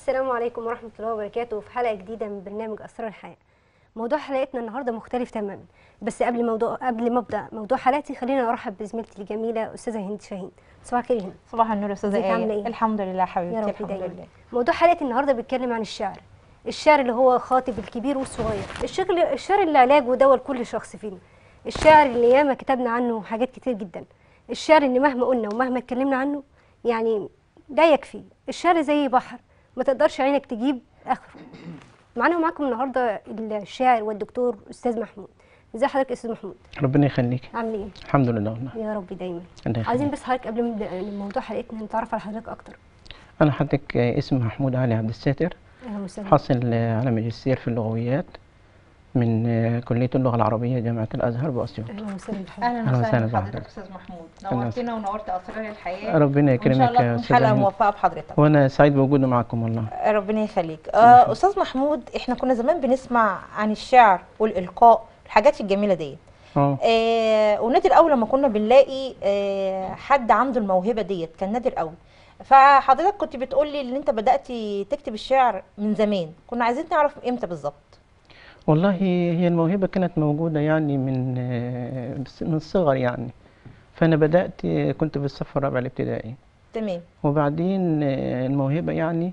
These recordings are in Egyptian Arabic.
السلام عليكم ورحمة الله وبركاته في حلقة جديدة من برنامج أسرار الحياة. موضوع حلقتنا النهارده مختلف تماما، بس قبل موضوع قبل ما ابدا موضوع حلقتي خلينا ارحب بزميلتي الجميلة أستاذة هند شاهين. صباح الخير يا هند. صباح النور يا استاذه ازيك ايه عاملة ايه؟ الحمد لله حبيبتي يا رب الحمد دايما. لله موضوع حلقتي النهارده بيتكلم عن الشعر. الشعر اللي هو خاطب الكبير والصغير، الشغل الشعر اللي علاج ودواء لكل شخص فينا. الشعر اللي ياما كتبنا عنه حاجات كتير جدا. الشعر اللي مهما قلنا ومهما اتكلمنا عنه يعني ده يكفي. الشعر زي بحر ما تقدرش عينك تجيب اخره. معانا ومعاكم النهارده الشاعر والدكتور استاذ محمود. ازي حضرتك يا استاذ محمود؟ ربنا يخليك عامل ايه؟ الحمد لله والله يا رب دايما. الله يخليك. عايزين بس حضرتك قبل ما نبدا موضوع حلقتنا نتعرف على حضرتك اكتر. انا حضرتك آه، اسمي محمود علي عبد الساتر اهلا وسهلا. حاصل آه، على ماجستير في اللغويات من آه، كلية اللغة العربية جامعة الأزهر بأسيوط اهلا وسهلا بحضرتك. اهلا أهلا وسهلا وسهلا بحضرتك بحضرتك. استاذ محمود أهلا نورتنا ونورت اسرار الحياه ربنا وان شاء يكرمك الله يا تكون أستاذ حلقه أحمد. موفقه بحضرتك وأنا سعيد بوجودي معكم والله ربنا يخليك آه استاذ محمود احنا كنا زمان بنسمع عن الشعر والالقاء الحاجات الجميله ديت اه آه ونادر قوي لما كنا بنلاقي آه حد عنده الموهبه ديت كان نادر قوي فحضرتك كنت بتقولي ان انت بدات تكتب الشعر من زمان كنا عايزين نعرف امتى بالظبط والله هي الموهبة كانت موجودة يعني من آه، بس- من الصغر يعني فأنا بدأت آه، كنت في الصف الرابع الابتدائي تمام وبعدين آه، الموهبة يعني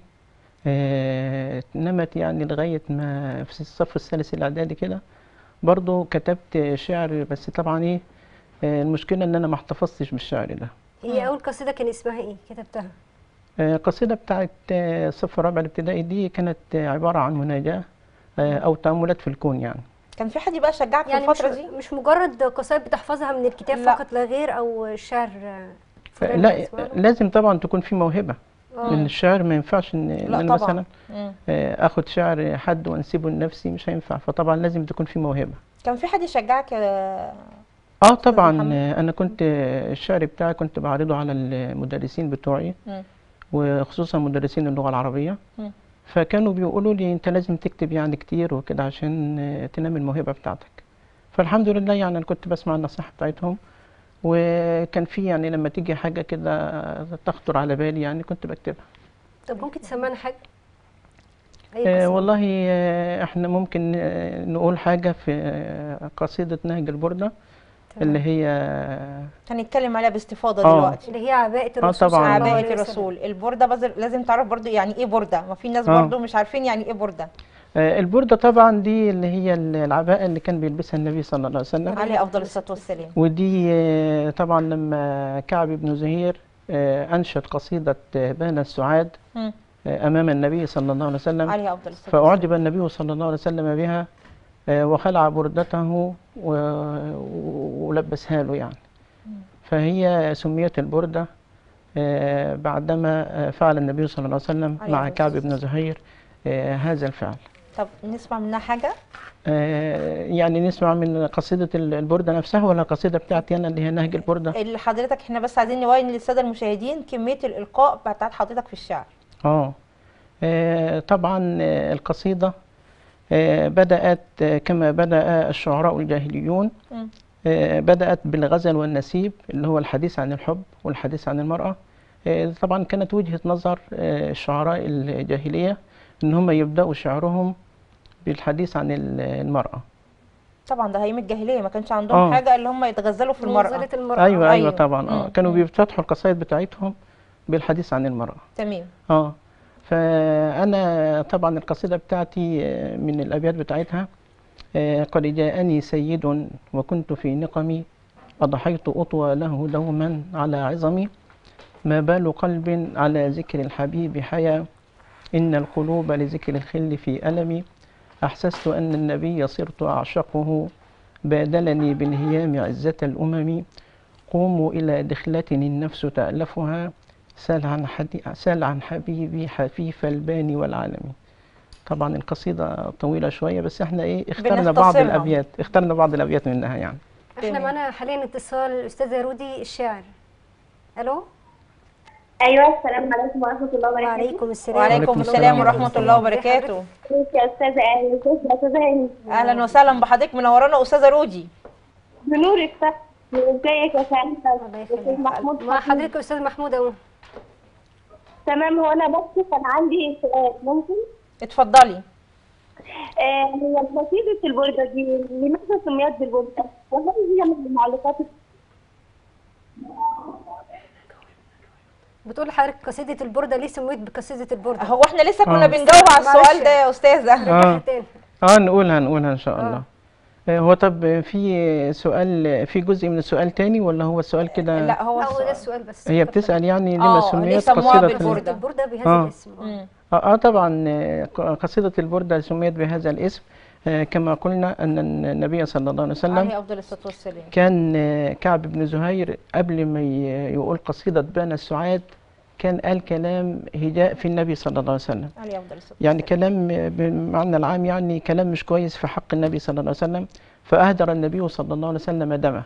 آه، نمت يعني لغاية ما في الصف الثالث الإعدادي كده برضو كتبت شعر بس طبعا إيه آه، المشكلة إن أنا ما احتفظتش بالشعر ده هي اول قصيده كان اسمها ايه؟ كتبتها. آه، القصيدة بتاعت آه، الصف الرابع الابتدائي دي كانت آه، عبارة عن مناجاة آه، أو تأملات في الكون يعني كان في حد بقى شجعك يعني في مش الفتره دي مش مجرد قصائد بتحفظها من الكتاب لا. فقط لا غير او شعر آه، ف- فلان لا اسمه له؟ لازم طبعا تكون في موهبة آه. من الشعر ما ينفعش إن إن لا أنا طبعا. مثلا مم. آه، آخد شعر حد وأنسبه لنفسي مش هينفع فطبعا لازم تكون في موهبة كان في حد يشجعك يا اه طبعا محمد. آه، انا كنت آه، الشعر بتاعي كنت بعرضه على المدرسين بتوعي مم. وخصوصا مدرسين اللغة العربية مم. فكانوا بيقولوا لي انت لازم تكتب يعني كتير وكده عشان آه، تنمي الموهبة بتاعتك فالحمد لله يعني انا كنت بسمع النصيحة بتاعتهم وكان في يعني لما تيجي حاجة كده تخطر على بالي يعني كنت بكتبها طب ممكن تسمعنا حاجه؟ اي آه قصيده والله آه احنا ممكن آه، نقول حاجة في آه، قصيدة نهج البردة اللي هي هنتكلم عليها باستفاضه آه. دلوقتي اللي هي عباءة الرسول طبعاً. صلى الله عليه عباءة وسلم. الرسول البردة بز- لازم تعرف برضو يعني ايه بردة ما في ناس آه. برضو مش عارفين يعني ايه بردة آه، البردة طبعا دي اللي هي العباءة اللي كان بيلبسها النبي صلى الله عليه وسلم عليه افضل الصلاة والسلام ودي آه، طبعا لما كعب بن زهير آه، أنشد قصيدة آه، بان السعاد مم. آه، أمام النبي صلى الله عليه وسلم عليه افضل الصلاة والسلام فأعجب النبي صلى الله عليه وسلم بها آه، وخلع بردته و- ولبسها له يعني فهي سميت البردة آه، بعدما آه، فعل النبي صلى الله عليه وسلم عليه مع أفضل كعب الصلاة بن زهير آه، هذا الفعل طب نسمع منها حاجة آه، يعني نسمع من قصيدة ال- البردة نفسها ولا القصيدة بتاعتي أنا اللي هي نهج البردة؟ اللي حضرتك احنا بس عايزين نبين للسادة المشاهدين كمية الإلقاء بتاعت حضرتك في الشعر آه آه، طبعا آه، القصيدة آه، بدأت آه، كما بدأ الشعراء الجاهليون مم. آه، بدأت بالغزل والنسيب اللي هو الحديث عن الحب والحديث عن المرأة آه، طبعا كانت وجهة نظر آه، الشعراء الجاهلية إن هم يبدأوا شعرهم بالحديث عن ال- المرأة طبعا ده ايام الجاهلية ما كانش عندهم آه. حاجة اللي هم يتغزلوا في المرأة منزلة المرأة أيوة أيوة أيوة. طبعا آه مم. كانوا مم. بيفتتحوا القصائد بتاعتهم بالحديث عن المرأة تمام اه فأنا طبعا القصيدة بتاعتي آه، من الأبيات بتاعتها آه، قد جاءني سيد وكنت في نقمي أضحيت أطوى له دوما على عظمي ما بال قلب على ذكر الحبيب حيا إن القلوب لذكر الخل في ألمي أحسست أن النبي صرت أعشقه بادلني بالهيام عزة الأمم قوموا إلى دخلة النفس تألفها سال عن, حدي... سال عن حبيبي حفيف البان والعالم طبعا القصيدة طويلة شوية بس احنا ايه اخترنا بعض بنختصرها. الأبيات اخترنا بعض الأبيات منها يعني احنا تمام. معانا حاليا اتصال الأستاذة رودي الشاعر الو ايوه السلام عليكم ورحمه الله وبركاته وعليكم السلام وعليكم وعليكم السلام السلام ورحمة ورحمة الله الله. وبركاته ازيك يا استاذه ايه ازيك يا استاذه هاني أهلا وسهلا بحضرتك منورانا أستاذة رودي بنورك ف- ازيك يا سعيده الله استاذ يخليك محمود مع حفيظ. حضرتك يا أستاذ محمود أهو تمام هو انا بس كان عندي سؤال ممكن اتفضلي آه هي قصيدة البردة دي لماذا سميت بالبردة؟ وهل هي من المعلقات بتقول لحضرتك قصيده البرده ليه سميت بقصيده البرده هو احنا لسه كنا آه. بنجاوب على معلش. السؤال ده يا استاذه رجعها آه. تاني اه نقولها نقولها ان شاء آه. الله آه، هو طب في سؤال في جزء من السؤال تاني ولا هو السؤال كده لا هو لا هو ده السؤال. السؤال بس هي طب بتسأل يعني لما آه، ليه سميت سموها قصيدة بالبردة؟ قصيده البرده بهذا آه. الاسم آه. مم. اه آه، طبعا آه، ق- قصيدة البردة سميت بهذا الاسم آه، كما قلنا أن النبي صلى الله عليه وسلم عليه افضل الصلاه والسلام كان آه، كعب بن زهير قبل ما ي- يقول قصيدة بان السعاد كان قال كلام هجاء في النبي صلى الله عليه وسلم عليه افضل الصلاه يعني والسلام. كلام بمعنى العام يعني كلام مش كويس في حق النبي صلى الله عليه وسلم فأهدر النبي صلى الله عليه وسلم دمه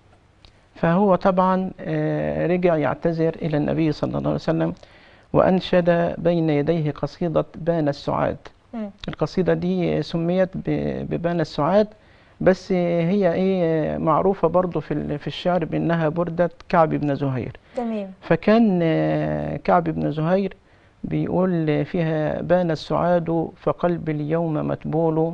فهو طبعا آه، رجع يعتذر إلى النبي صلى الله عليه وسلم وأنشد بين يديه قصيدة بان السعاد مم. القصيدة دي سميت ب- ببان السعاد بس هي ايه معروفة برضو في ال- في الشعر بأنها بردة كعب بن زهير تمام فكان آه، كعب بن زهير بيقول فيها بان السعاد فقلبي اليوم متبول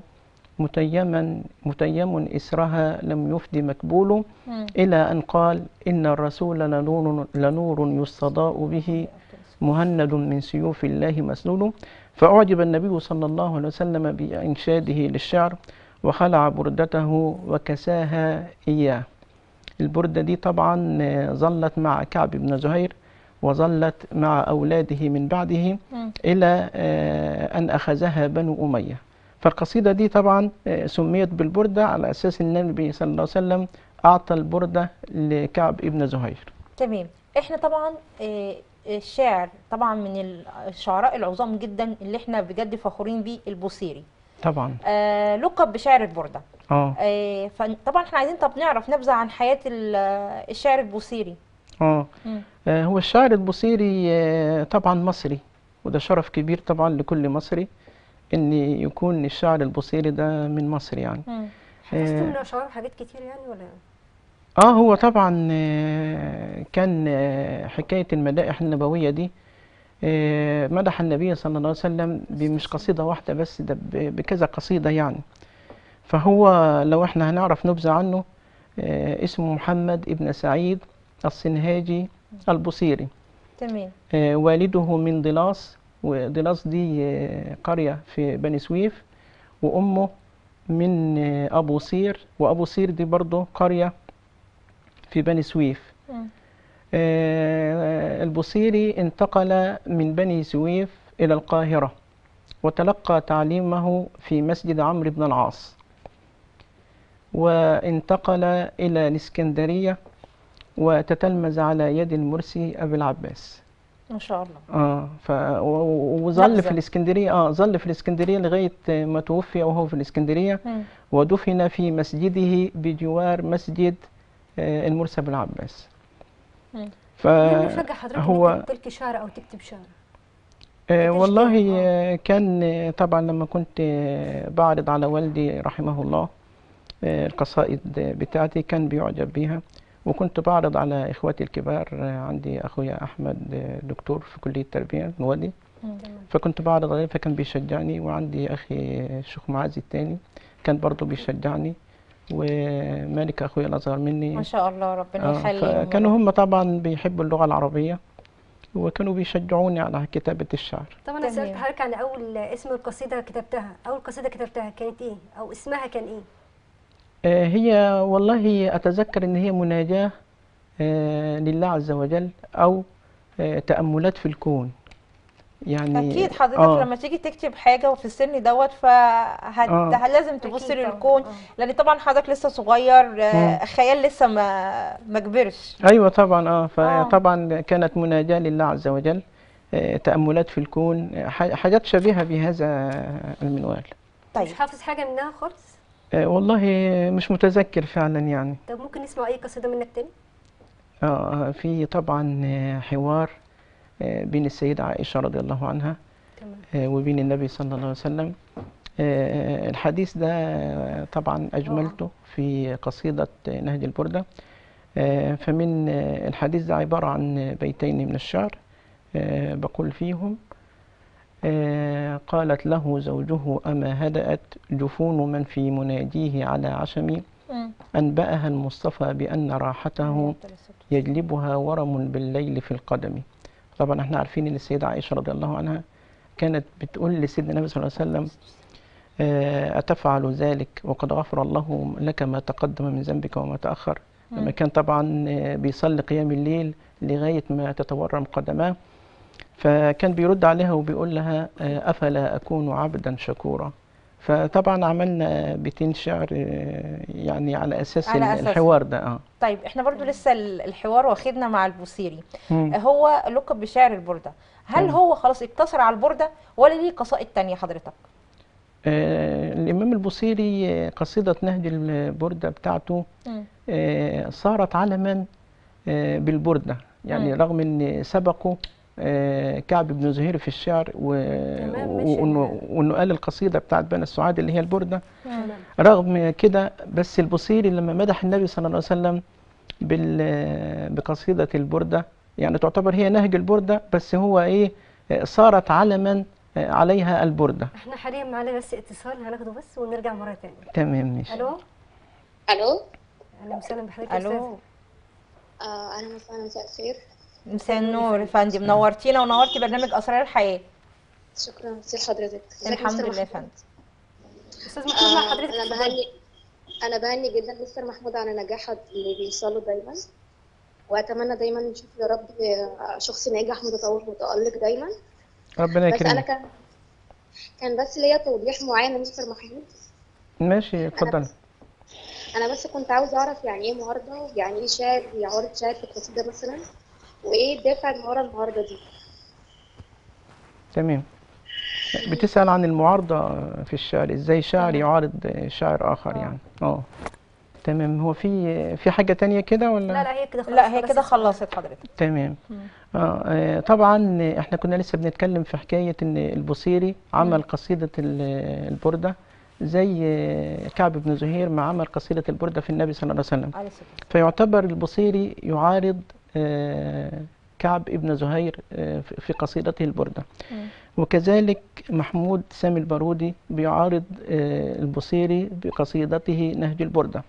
متيما متيم إسرها لم يفد مكبول مم. إلى أن قال إن الرسول لنور, لنور يستضاء به مهند من سيوف الله مسلول فأعجب النبي صلى الله عليه وسلم بإنشاده للشعر وخلع بردته وكساها إياه البردة دي طبعا آه، ظلت مع كعب بن زهير وظلت مع أولاده من بعده مم. إلى آه، أن أخذها بنو أمية فالقصيدة دي طبعا آه، سميت بالبردة على أساس أن النبي صلى الله عليه وسلم أعطى البردة لكعب بن زهير تمام احنا طبعا آه، الشعر طبعا من الشعراء العظام جدا اللي احنا بجد فخورين بيه البوصيري طبعا آه لقب بشعر البردة اه آه فطبعا احنا عايزين طب نعرف نبذة عن حياة ال- الشعر البوصيري اه مم. آه، هو الشاعر البوصيري آه، طبعا مصري وده شرف كبير طبعا لكل مصري ان يكون الشاعر البوصيري ده من مصر يعني مم. حفظت آه. من اشعار حاجات كتير يعني ولا اه هو طبعا آه، كان آه، حكاية المدائح النبوية دي آه، مدح النبي صلى الله عليه وسلم بمش قصيدة واحدة بس ده ب- بكذا قصيدة يعني فهو لو احنا هنعرف نبذة عنه آه، اسمه محمد ابن سعيد الصنهاجي البوصيري تمام آه، والده من ضلاس وضلاس دي آه، قرية في بني سويف وأمه من آه، أبو صير وأبو صير دي برضه قرية في بني سويف مم. آه، البوصيري انتقل من بني سويف إلى القاهرة وتلقى تعليمه في مسجد عمرو بن العاص وانتقل إلى الإسكندرية وتتلمذ على يد المرسي أبي العباس ما شاء الله اه ف و- و- وظل نبذة. في الاسكندريه اه ظل في الاسكندريه لغايه ما توفي وهو في الاسكندريه مم. ودفن في مسجده بجوار مسجد آه، المرسي بن العباس مم. ف ايه اللي شجع حضرتك هو- انك تلقي شعر او تكتب شعر آه، بتشتغل، والله آه. آه، كان آه، طبعا لما كنت آه، بعرض على والدي رحمه الله آه، القصائد بتاعتي كان بيعجب بيها وكنت بعرض على اخواتي الكبار آه، عندي اخويا احمد آه، دكتور في كليه التربيه الوادي مم. فكنت بعرض عليه فكان بيشجعني وعندي اخي الشيخ معاذ التاني كان برضه بيشجعني ومالك اخويا الاصغر مني ما شاء الله ربنا آه، يخليهم فكانوا هم طبعا بيحبوا اللغه العربيه وكانوا بيشجعوني على كتابه الشعر طبعا انا سالت تمام. حضرتك عن اول اسم القصيده كتبتها اول قصيده كتبتها كانت ايه او اسمها كان ايه آه، هي والله أتذكر إن هي مناجاة آه، لله عز وجل أو آه، تأملات في الكون يعني اكيد حضرتك آه، لما تيجي تكتب حاجه وفي السن دوت فهت... آه. لازم تبص أكيد طبعاً، للكون آه. لان طبعا حضرتك لسه صغير آه، مم. خيال لسه ما ما كبرش أيوة طبعا آه آه. فطبعا كانت مناجاة لله عز وجل آه، تأملات في الكون آه، ح- حاجات شبيهة بهذا المنوال طيب مش حافظ حاجه منها خالص آه، والله مش متذكر فعلا يعني طب ممكن نسمع اي قصيده منك تاني آه، في طبعا آه، حوار آه، بين السيدة عائشة رضي الله عنها تمام آه، وبين النبي صلى الله عليه وسلم آه، الحديث ده آه، طبعا أجملته في قصيدة آه، نهج البردة آه، فمن آه، الحديث ده عبارة عن بيتين من الشعر آه، بقول فيهم آه، قالت له زوجه أما هدأت جفون من في مناديه على عشم مم. أنبأها المصطفى بأن راحته يجلبها ورم بالليل في القدم طبعا احنا عارفين ان السيدة عائشة رضي الله عنها كانت بتقول لسيدنا النبي صلى الله عليه وسلم آه، أتفعل ذلك وقد غفر الله لك ما تقدم من ذنبك وما تأخر لما كان طبعا آه، بيصلي قيام الليل لغاية ما تتورم قدماه فكان بيرد عليها وبيقول لها آه، أفلا أكون عبدا شكورا فطبعا عملنا بيتين شعر آه، يعني على أساس على أساس. الحوار ده اه طيب احنا برضو لسه ال- الحوار واخدنا مع البوصيري مم. هو لقب بشعر البردة هل تمام. هو خلاص اقتصر على البردة ولا ليه قصائد تانية حضرتك آه، الإمام البوصيري آه، قصيدة نهج البردة بتاعته آه، صارت علما آه، بالبردة يعني مم. رغم أن سبقوا آه، كعب بن زهير في الشعر و- تمام، و- ماشي. وإنه وإنه قال القصيدة بتاعت بني السعاد اللي هي البردة تمام رغم كده بس البوصيري لما مدح النبي صلى الله عليه وسلم بال- بقصيدة البردة يعني تعتبر هي نهج البردة بس هو إيه آه، صارت علما آه، عليها البردة احنا حاليا معانا بس اتصال هناخده بس ونرجع مرة تانية تمام ماشي الو الو اهلا وسهلا بحضرتك يا الو استاذ آه اهلا وسهلا مساء الخير مساء النور يا فندم نورتينا ونورتي برنامج اسرار الحياه شكرا كتير حضرتك ازيك يا الحمد مستر لله يا محمود؟ فندم استاذ محمود مع آه حضرتك انا اتفضل. بهني انا بهني جدا مستر محمود على نجاحه اللي بيوصله دايما واتمنى دايما نشوف يا رب آه، شخص ناجح متطور متالق دايما ربنا بس انا يكرمك كان كان بس ليا توضيح معين يا مستر محمود ماشي اتفضل انا بس كنت عاوز اعرف يعني ايه معارضه ويعني ايه شاعر بيعارض شاعر في قصيده مثلا وايه الدافع من ورا المعارضه دي تمام بتسأل عن المعارضة في الشعر ازاي شاعر تمام. يعارض شاعر آخر آه. يعني اه تمام هو في في حاجة تانية كده ولا لا لا هي كده خلاص لا هي خلاص كده السؤال. خلصت حضرتك تمام مم. آه آه، طبعا احنا كنا لسه بنتكلم في حكاية ان البوصيري عمل قصيدة ال- البردة زي آه، كعب بن زهير ما عمل قصيدة البردة في النبي صلى الله عليه وسلم عليه الصلاه فيعتبر البوصيري يعارض آه، كعب ابن زهير آه، في في قصيدته البردة مم. وكذلك محمود سامي البارودي بيعارض آه، البوصيري بقصيدته نهج البردة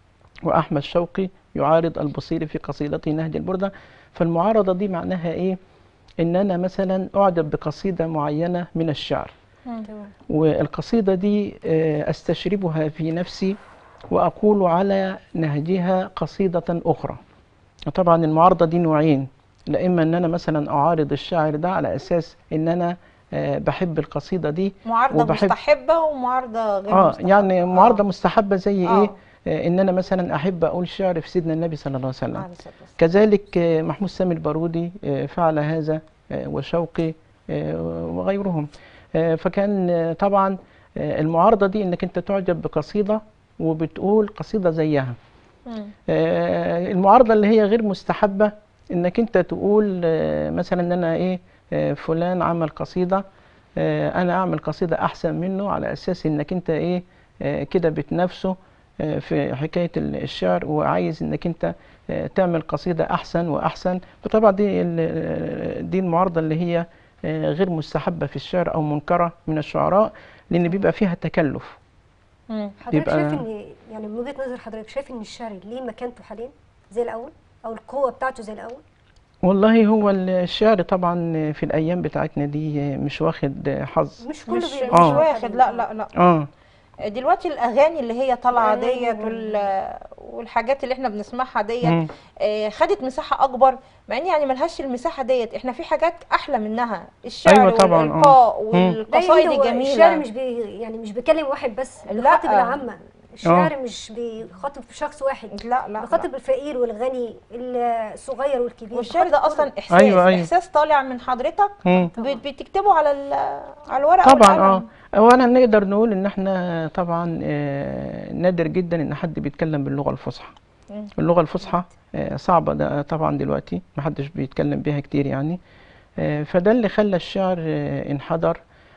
وأحمد شوقي يعارض البوصيري في قصيدته نهج البردة فالمعارضة دي معناها إيه؟ إن أنا مثلا أعجب بقصيدة معينة من الشعر مم. تمام والقصيدة دي آه، أستشربها في نفسي وأقول على نهجها قصيدة أخرى طبعا المعارضة دي نوعين لا إما أن أنا مثلا أعارض الشاعر ده على أساس أن أنا آه، بحب القصيدة دي معارضه وبحب- مستحبه ومعارضه غير اه مستحبه يعني معارضة مستحبة زي آه. إيه آه، إن أنا مثلا أحب أقول شعر في سيدنا النبي صلى الله عليه وسلم عليه الصلاه والسلام كذلك آه، محمود سامي البارودي آه، فعل هذا آه، وشوقي آه، وغيرهم آه، فكان آه، طبعا آه، المعارضة دي انك انت تعجب بقصيدة وبتقول قصيدة زيها مم. آه، المعارضة اللي هي غير مستحبة انك انت تقول آه، مثلا ان انا ايه آه، فلان عمل قصيدة آه، انا اعمل قصيدة احسن منه على اساس انك انت ايه آه، كده بتنافسه آه، في حكاية ال- الشعر وعايز انك انت آه، تعمل قصيدة احسن واحسن فطبعا دي ال- دي المعارضة اللي هي آه، غير مستحبة في الشعر او منكرة من الشعراء لان بيبقى فيها تكلف مم. حضرتك يبقى- شايف ان يعني من وجهة نظر حضرتك شايف ان الشعر ليه مكانته حاليا زي الاول او القوة بتاعته زي الاول والله هو الشعر طبعا في الأيام بتاعتنا دي مش واخد حظ مش كله مش بيبقى مش آه. واخد لا لا لا اه دلوقتي الاغاني اللي هي طالعه الأغاني ديت وال- وال- والحاجات اللي احنا بنسمعها ديت مم. آه، خدت مساحه اكبر مع ان يعني ملهاش المساحه ديت احنا في حاجات احلى منها الشعر أيوة طبعاً، آه. والالقاء مم. لا يا والقصائد بنتي، هو الشعر الجميله مش بي يعني مش بيكلم واحد بس لا. بيخاطب العامة الشعر مش بيخاطب شخص واحد لا لا, لا. بيخاطب الفقير والغني الصغير والكبير والشعر ده بيخاطب اصلا كله. احساس أيوة، أيوة. احساس طالع من حضرتك مم. بت- بتكتبه على ال- على الورق طبعا اه والقلم. اولا نقدر نقول ان احنا طبعا آه، نادر جدا ان حد بيتكلم باللغه الفصحى مم. اللغه الفصحى آه، صعبه ده طبعا دلوقتي محدش بيتكلم بيها كتير يعني آه، فده اللي خلى الشعر آه، انحدر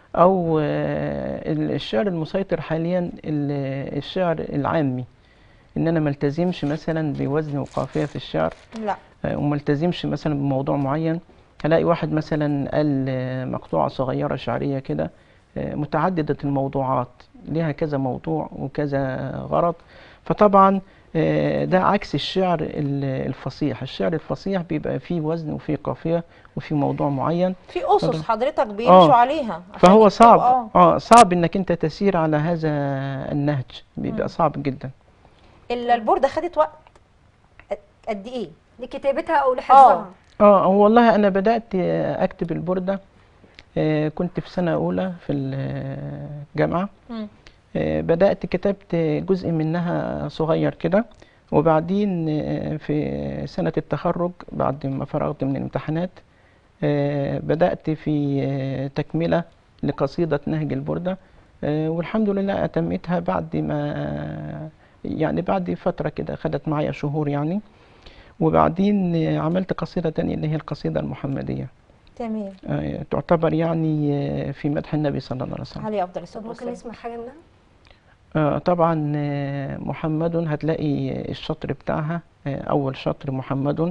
او آه، ال- الشعر المسيطر حاليا ال- الشعر العامي ان انا ملتزمش مثلا بوزن وقافيه في الشعر لا آه، وما التزمش مثلا بموضوع معين هلاقي واحد مثلا قال آه، مقطوعة صغيرة شعرية كده آه، متعددة الموضوعات لها كذا موضوع وكذا غرض فطبعا آه، ده عكس الشعر ال- الفصيح الشعر الفصيح بيبقى فيه وزن وفيه قافية وفيه موضوع معين في اسس اتفضل. حضرتك بيمشوا آه. عليها عشان فهو يكتبوا. صعب اه اه صعب انك انت تسير على هذا النهج بيبقى مم. صعب جدا الا البورده خدت وقت قد- قد ايه لكتابتها او لحفظها اه هو والله انا بدات آه، اكتب البورده آه، كنت في سنه اولى في الجامعه مم. آه، بدات كتبت جزء منها صغير كده وبعدين آه، في سنه التخرج بعد ما فرغت من الامتحانات آه، بدات في آه، تكمله لقصيده نهج البورده آه، والحمد لله اتميتها بعد ما يعني بعد فتره كده خدت معايا شهور يعني وبعدين آه، عملت قصيدة تانية اللي هي القصيدة المحمدية تمام آه، تعتبر يعني آه، في مدح النبي صلى الله عليه وسلم عليه افضل طب الصلاه ممكن والسلام نسمع حاجه منها آه، طبعا آه، محمد هتلاقي الشطر بتاعها آه، أول شطر محمد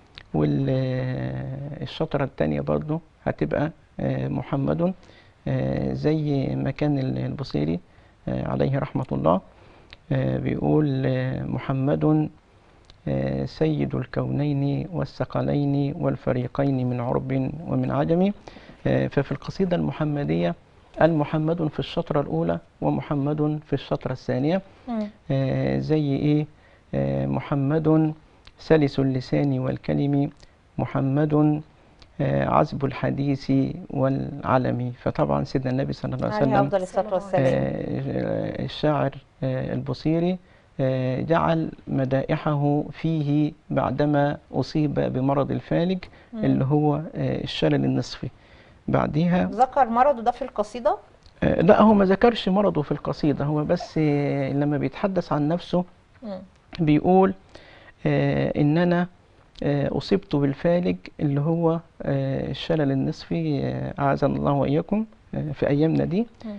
والشطرة التانية برضو هتبقى آه، محمد آه، زي ما كان ال- البصيري آه، عليه رحمة الله آه، بيقول آه، محمد آه، سيد الكونين والثقلين والفريقين من عرب ومن عجم آه، ففي القصيدة المحمدية المحمد في الشطرة الأولى ومحمد في الشطرة الثانية مم. آه، زي إيه آه، محمد سلس اللسان والكلم محمد آه، عذب الحديث والعلم فطبعا سيدنا النبي صلى الله عليه عليه وسلم افضل الصلاه صلى الله والسلام آه، الشاعر آه، البصيري آه، جعل مدائحه فيه بعدما أصيب بمرض الفالج مم. اللي هو آه، الشلل النصفي بعديها ذكر مرضه ده في القصيده آه، لا هو ما ذكرش مرضه في القصيدة هو بس آه، لما بيتحدث عن نفسه مم. بيقول آه، إن أنا آه، أصبت بالفالج اللي هو آه، الشلل النصفي آه، أعاذنا الله وإياكم آه، في أيامنا دي مم.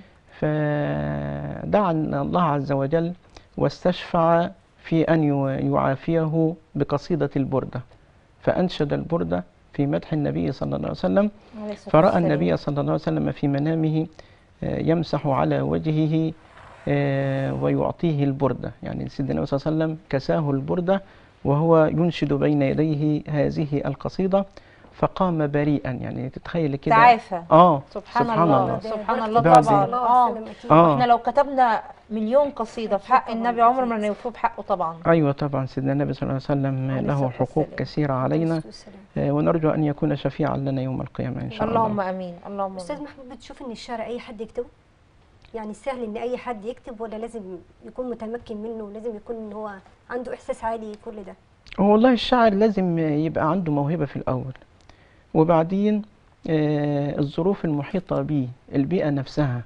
فدعا الله عز وجل واستشفع في أن يع- يعافيه بقصيدة البردة فأنشد البردة في مدح النبي صلى الله عليه وسلم عليه الصلاة فرأى والسلام. النبي صلى الله عليه وسلم في منامه آه، يمسح على وجهه آه، ويعطيه البردة يعني سيدنا النبي صلى الله عليه وسلم كساه البردة وهو ينشد بين يديه هذه القصيدة فقام بريئا يعني تتخيل كده تعافى اه سبحان, سبحان الله. الله. سبحان بركة الله بعد- طبعا الله اه وسلم أكيد. آه. احنا لو كتبنا مليون قصيده في حق طبعاً، النبي عمر ما أكيد. نوفيه بحقه طبعا أيوة طبعا سيدنا النبي صلى الله عليه وسلم عليه له الصلاة حقوق والسلام. كثيرة علينا والسلام. آه، ونرجو أن يكون شفيعا لنا يوم القيامة إن شاء اللهم الله امين اللهم استاذ امين محمود بتشوف ان الشعر اي حد يكتبه يعني سهل ان اي حد يكتب ولا لازم يكون متمكن منه ولازم يكون ان هو عنده احساس عالي كل ده هو والله الشاعر لازم يبقى عنده موهبة في الأول وبعدين آه، الظروف المحيطة به البيئة نفسها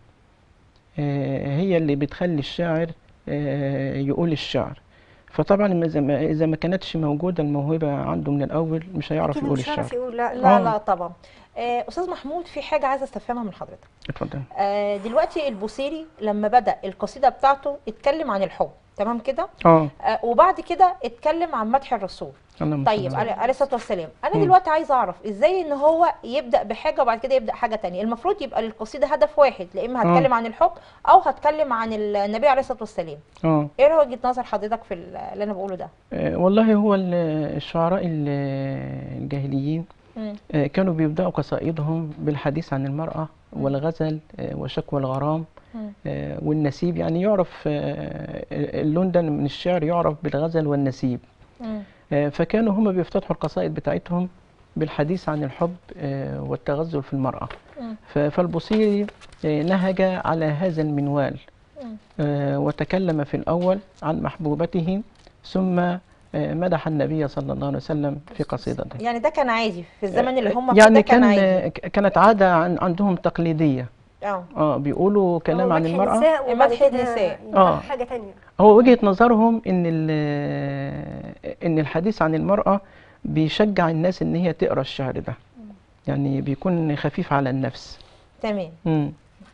آه، هي اللي بتخلي الشاعر آه، يقول الشعر فطبعا إما إذا ما- إذا ما كانتش موجودة الموهبة عنده من الأول مش هيعرف اكيد يقول مش هيعرف الشعر يقول لا لا لا آه. لا طبعا آه، استاذ محمود في حاجه عايزه استفهمها من حضرتك اتفضل آه، دلوقتي البوصيري لما بدا القصيده بتاعته اتكلم عن الحب تمام كده اه آه، وبعد كده اتكلم عن مدح الرسول اللهم صل طيب على عليه عليه الصلاه والسلام انا مم. دلوقتي عايزه اعرف ازاي ان هو يبدا بحاجه وبعد كده يبدا حاجه تانية المفروض يبقى للقصيده هدف واحد لا اما هتكلم عن الحب او هتكلم عن النبي عليه الصلاه والسلام اه ايه وجهه نظر حضرتك في ال- اللي انا بقوله ده آه، والله هو ال- الشعراء ال- الجاهليين مم. آه، كانوا بيبدأوا قصائدهم بالحديث عن المرأة والغزل آه، وشكوى الغرام مم. آه، والنسيب يعني يعرف آه، اللون ده من الشعر يعرف بالغزل والنسيب مم. آه، فكانوا هم بيفتتحوا القصائد بتاعتهم بالحديث عن الحب آه، والتغزل في المرأة مم. ف- فالبصيري آه، نهج على هذا المنوال مم. آه، وتكلم في الأول عن محبوبته ثم آه، مدح النبي صلى الله عليه وسلم في قصيدته يعني ده كان عادي في الزمن اللي هم فيه يعني ده كان كان عادي ك- كانت عادة عن عندهم تقليدية اه اه بيقولوا كلام هو عن مدح المرأة النساء وبعد مدح كده النساء. يبقى آه. حاجه تانية هو وجهة نظرهم ان ال- ان الحديث عن المرأة بيشجع الناس ان هي تقرا الشعر ده يعني بيكون خفيف على النفس تمام مم.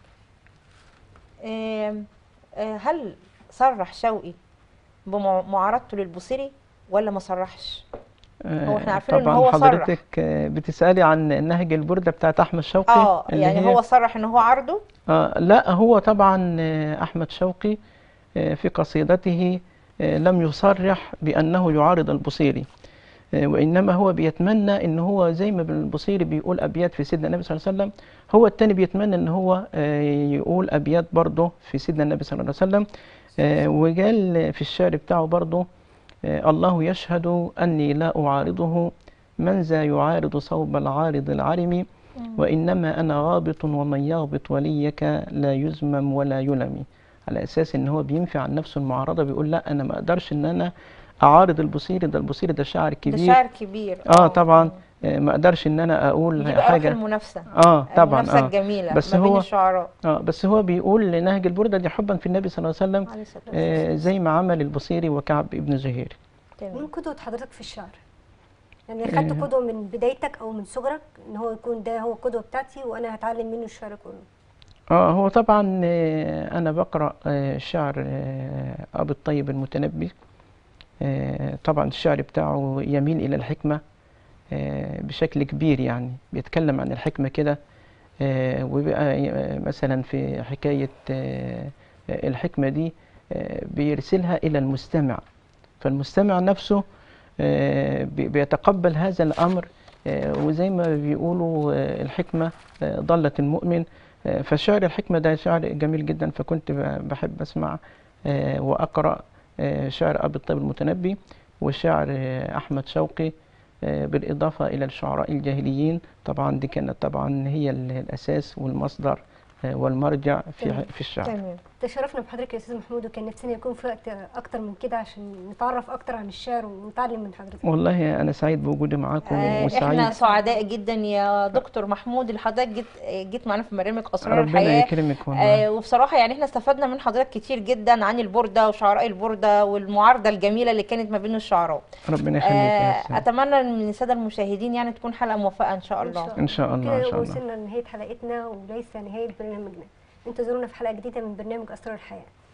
آم، آه، هل صرح شوقي بمعارضته للبوصيري ولا ما صرحش هو احنا آه، عارفين إن طبعا هو صرح. حضرتك آه، بتسألي عن نهج البردة بتاعت أحمد شوقي اه اللي يعني هي هو صرح ان هو عرضه آه لا هو طبعا آه، أحمد شوقي آه، في قصيدته آه، لم يصرح بأنه يعارض البصيري آه، وإنما هو بيتمنى إن هو زي ما البصيري بيقول أبيات في سيدنا النبي صلى الله عليه وسلم هو التاني بيتمنى إن هو آه، يقول أبيات برضه في سيدنا النبي صلى الله عليه وسلم آه، وقال في الشعر بتاعه برضه آه، الله يشهد أني لا أعارضه من ذا يعارض صوب العارض العرم وإنما أنا غابط ومن يغبط وليك لا يزمم ولا يلم على أساس إن هو بينفي عن نفسه المعارضة بيقول لا أنا ما أقدرش إن أنا أعارض البصيري ده البصيري ده شاعر ده كبير شاعر كبير آه طبعا آه، ما أقدرش إن أنا أقول يجيب روح حاجة المنافسه آه طبعا المنافسه آه الجميله بس ما بين هو- الشعراء آه بس هو بيقول لنهج البردة دي حبا في النبي صلى الله عليه وسلم عليه الصلاه والسلام آه زي ما عمل البصيري وكعب ابن زهير مين تمام قدوة حضرتك في الشعر؟ يعني خدت آه. قدوة من بدايتك أو من صغرك إن هو يكون ده هو القدوة بتاعتي وأنا هتعلم منه الشعر كله اه هو طبعا آه، انا بقرا آه، شعر آه، ابي الطيب المتنبي آه، طبعا الشعر بتاعه يميل الى الحكمه آه، بشكل كبير يعني بيتكلم عن الحكمه كده آه، وبيبقى آه، مثلا في حكايه آه، آه، الحكمه دي آه، بيرسلها الى المستمع فالمستمع نفسه آه، بي- بيتقبل هذا الامر آه، وزي ما بيقولوا آه، الحكمه آه، ضلة المؤمن آه، فشعر الحكمة ده شعر جميل جدا فكنت ب- بحب أسمع آه، وأقرأ آه، شعر أبي الطيب المتنبي وشعر آه، أحمد شوقي آه، بالإضافة إلى الشعراء الجاهليين طبعا دي كانت طبعا هي ال- الأساس والمصدر آه، والمرجع في تمام. في الشعر تمام تشرفنا بحضرتك يا أستاذ محمود وكان نفسنا يكون في وقت أكتر من كده عشان نتعرف أكتر عن الشعر ونتعلم من حضرتك والله أنا سعيد بوجودي معاكم آه، احنا وسعيد سعداء جدا يا دكتور محمود اللي حضرتك جيت جيت معانا في برنامج اسرار ربنا الحياه يكرمك والله آه وبصراحه يعني احنا استفدنا من حضرتك كتير جدا عن البورده وشعراء البورده والمعارضه الجميله اللي كانت ما بين الشعراء ربنا يخليك يا آه أستاذ اتمنى من الساده المشاهدين يعني تكون حلقه موفقه ان شاء الله إن شاء الله إن كده شاء الله وصلنا لنهاية حلقتنا وليس نهاية برنامجنا انتظرونا في حلقة جديدة من برنامج أسرار الحياة